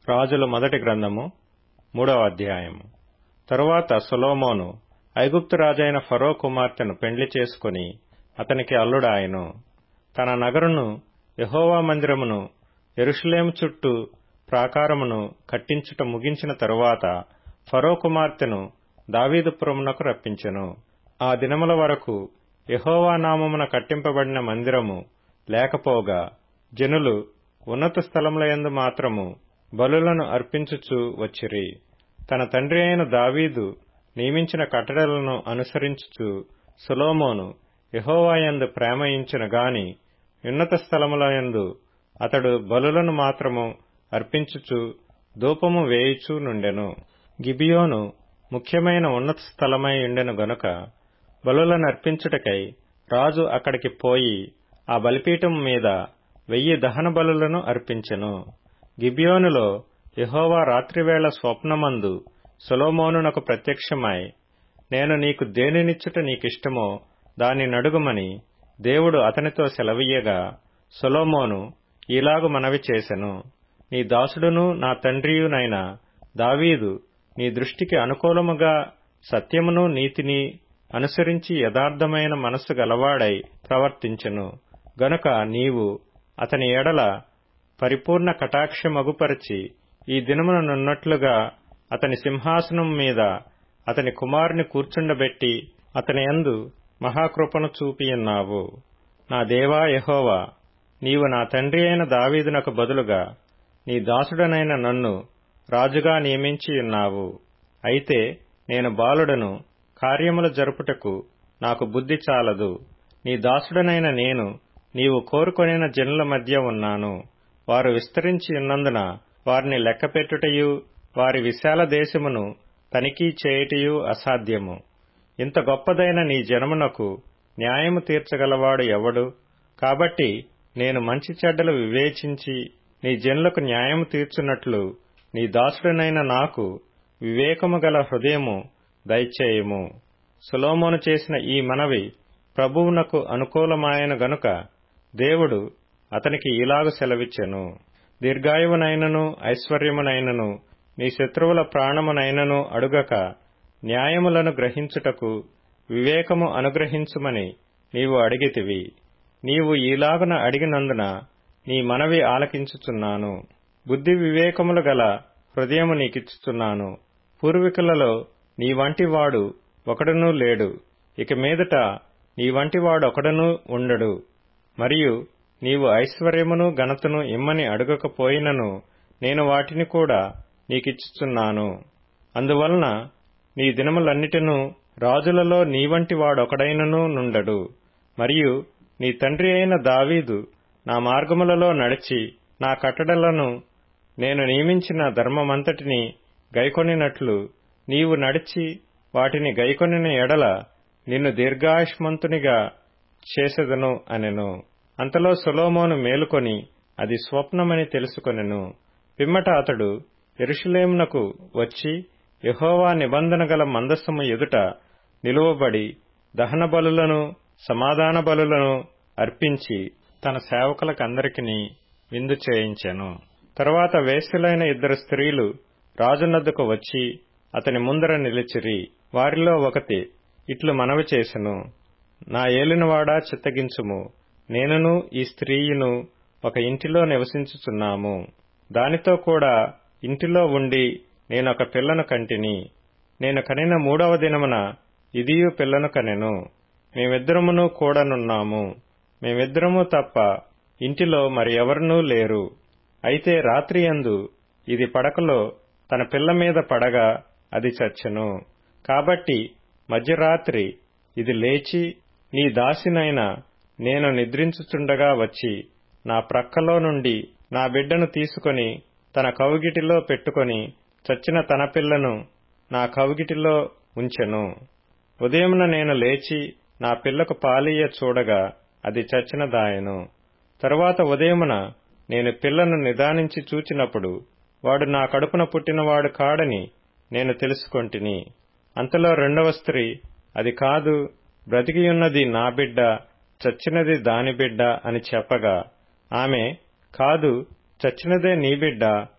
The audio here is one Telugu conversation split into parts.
రాజుల మొదటి గ్రంథము మూడవ అధ్యాయము తరువాత సొలొమోను ఐగుప్తు రాజైన ఫరో కుమార్తెను పెండ్లి చేసుకుని అతనికి అల్లుడాయెను తన నగరును యెహోవా మందిరమును యెరూషలేము చుట్టూ ప్రాకారమును కట్టించుట ముగించిన తరువాత ఫరో కుమార్తెను దావీదుపురమునకు రప్పించెను ఆ దినముల వరకు యెహోవా నామమున కట్టింపబడిన మందిరము లేకపోగా జనులు ఉన్నత స్థలములయందు మాత్రము బలులను అర్పించుచు వచ్చిరి తన తండ్రి అయిన దావీదు నియమించిన కట్టడలను అనుసరించుచు సొలొమోను యెహోవాయందు ప్రేమయించిన గాని ఉన్నత స్థలములయందు అతడు బలులను మాత్రము అర్పించుచు ధూపము వేయుచూ నుండెను గిబియోను ముఖ్యమైన ఉన్నత స్థలమై ఉండెను గనుక బలులనర్పించుటకై రాజు అక్కడికి పోయి ఆ బలిపీఠం మీద వెయ్యి దహన బలులను అర్పించెను గిబియోనులో యెహోవా రాత్రివేళ స్వప్నమందు సొలొమోనునకు ప్రత్యక్షమై నేను నీకు దేనినిచ్చుట నీకిష్టమో దాని నడుగుమని దేవుడు అతనితో సెలవీయగా సొలొమోను ఈలాగు మనవి చేసెను నీ దాసుడును నా తండ్రియునైన దావీదు నీ దృష్టికి అనుకూలముగా సత్యమును నీతిని అనుసరించి యథార్థమైన మనస్సు గలవాడై ప్రవర్తించెను గనుక నీవు అతని ఎడల పరిపూర్ణ కటాక్షమగుపరచి ఈ దినమున నున్నట్లుగా అతని సింహాసనం మీద అతని కుమారుని కూర్చుండబెట్టి అతని యందు మహాకృపను చూపియున్నావు నా దేవా యహోవా నీవు నా తండ్రి అయిన దావీదునకు బదులుగా నీ దాసుడనైన నన్ను రాజుగా నియమించి ఉన్నావు అయితే నేను బాలుడను కార్యములు జరుపుటకు నాకు బుద్ధి చాలదు నీ దాసుడనైన నేను నీవు కోరుకొనిన జనుల మధ్య ఉన్నాను వారు విస్తరించి ఉన్నందున వారిని లెక్కపెట్టుటయు వారి విశాల దేశమును తనిఖీ చేయుటయు అసాధ్యము ఇంత గొప్పదైన నీ జనమునకు న్యాయము తీర్చగలవాడు ఎవడు కాబట్టి నేను మంచి చెడ్డలు వివేచించి నీ జనులకు న్యాయము తీర్చున్నట్లు నీ దాసుడనైన నాకు వివేకము గల హృదయము దయచేయము సులోమోను చేసిన ఈ మనవి ప్రభువునకు అనుకూలమాయన గనుక దేవుడు అతనికి ఇలాగు సెలవిచ్చెను దీర్ఘాయువునైనను ఐశ్వర్యమునైనను నీ శత్రువుల ప్రాణమునైనను అడుగక న్యాయములను గ్రహించుటకు వివేకము అనుగ్రహించుమని నీవు అడిగితివి నీవు ఈలాగున అడిగినందున నీ మనవి ఆలకించుచున్నాను బుద్ధి వివేకములు గల హృదయము నీకిచ్చుచున్నాను పూర్వీకులలో నీ వంటి వాడు ఒకడునూ లేడు ఇక మీదట నీ వంటి వాడొకడునూ ఉండడు మరియు నీవు ఐశ్వర్యమును ఘనతను ఇమ్మని అడగకపోయినను నేను వాటిని కూడా నీకిచ్చుచున్నాను అందువలన నీ దినములన్నిటినూ రాజులలో నీ వంటి వాడొకడైనను నుండడు మరియు నీ తండ్రి అయిన దావీదు నా మార్గములలో నడిచి నా కట్టడలను నేను నియమించిన ధర్మమంతటిని గైకొనినట్లు నీవు నడిచి వాటిని గైకొనిన ఎడల నిన్ను దీర్ఘాయుష్మంతునిగా చేసెదను అనెను అంతలో సొలోమోను మేలుకొని అది స్వప్నమని తెలుసుకొనెను పిమ్మట అతడు ఎరుషులేమునకు వచ్చి యహోవా నిబంధన గల మందస్సము ఎదుట నిలువబడి దహన బలులను సమాధాన బలులను అర్పించి తన సేవకులకందరికీ విందు చేయించెను తరువాత వేశ్యులైన ఇద్దరు స్త్రీలు రాజునద్దకు వచ్చి అతని ముందర నిలిచిరి వారిలో ఒకటి ఇట్లు మనవి చేసెను నా ఏలినవాడా చిత్తగించుము నేనును ఈ స్త్రీయును ఒక ఇంటిలో నివసించుచున్నాము దానితో కూడా ఇంటిలో ఉండి నేనొక పిల్లను కంటిని నేను కనిన మూడవ దినమున ఇదియు పిల్లను కనెను మేమిద్దరమును కూడనున్నాము మేమిద్దరము తప్ప ఇంటిలో మరి ఎవరినూ లేరు అయితే రాత్రియందు ఇది పడకలో తన పిల్ల మీద పడగా అది చచ్చెను కాబట్టి మధ్యరాత్రి ఇది లేచి నీ దాసినైన నేను నిద్రించుచుండగా వచ్చి నా ప్రక్కలో నుండి నా బిడ్డను తీసుకొని తన కౌగిటిలో పెట్టుకొని చచ్చిన తన పిల్లను నా కౌగిటిలో ఉంచెను ఉదయమున నేను లేచి నా పిల్లకు పాలియ చూడగా అది చచ్చిన దాయను తరువాత ఉదయమున నేను పిల్లను నిదానించి చూచినప్పుడు వాడు నా కడుపున పుట్టినవాడు కాడని నేను తెలుసుకొంటిని అంతలో రెండవ స్త్రీ అది కాదు బ్రతికియున్నది నా బిడ్డ చచ్చినది దాని బిడ్డ అని చెప్పగా ఆమె కాదు చచ్చినదే నీ బిడ్డ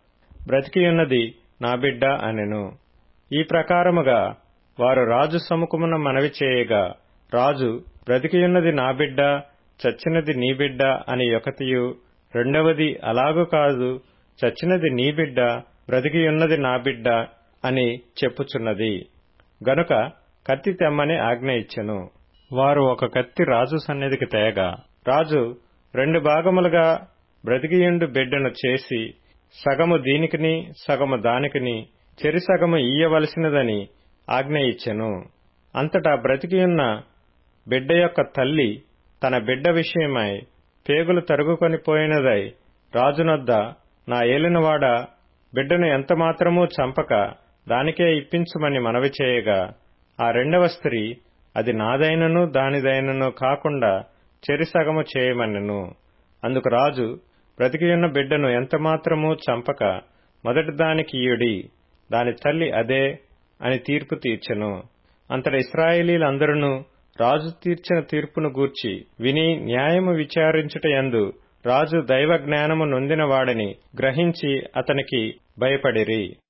బ్రతికియున్నది నా బిడ్డ అనెను ఈ ప్రకారముగా వారు రాజు సముఖమున మనవి చేయగా రాజు బ్రతికియున్నది నా బిడ్డ చచ్చినది నీ బిడ్డ అని ఒకతియు రెండవది అలాగు కాదు చచ్చినది నీ బిడ్డ బ్రతికియున్నది నా బిడ్డ అని చెప్పుచున్నది గనుక కత్తి తెమ్మని ఆజ్ఞ ఇచ్చెను వారు ఒక కత్తి రాజు సన్నిధికి తేగా రాజు రెండు భాగములుగా బ్రతికియుండు బిడ్డను చేసి సగము దీనికిని సగము దానికిని చెరి సగము ఇయ్యవలసినదని ఆజ్ఞ ఇచ్చెను అంతటా బ్రతికియున్న బిడ్డ యొక్క తల్లి తన బిడ్డ విషయమై పేగులు తరుగుకొని పోయినదై రాజునొద్ద నా ఏలినవాడ బిడ్డను ఎంతమాత్రమూ చంపక దానికే ఇప్పించుమని మనవి చేయగా ఆ రెండవ స్త్రీ అది నాదైనను దానిదైనను కాకుండా చెరిసగము చేయమనెను అందుకు రాజు బ్రతికియున్న బిడ్డను ఎంతమాత్రమూ చంపక మొదటి దానికి ఇయుడి దాని తల్లి అదే అని తీర్పు తీర్చెను అంతట ఇస్రాయేలీలందరూ రాజు తీర్చిన తీర్పును గూర్చి విని న్యాయము విచారించుట యందు రాజు దైవ జ్ఞానము నొందినవాడని గ్రహించి అతనికి భయపడిరి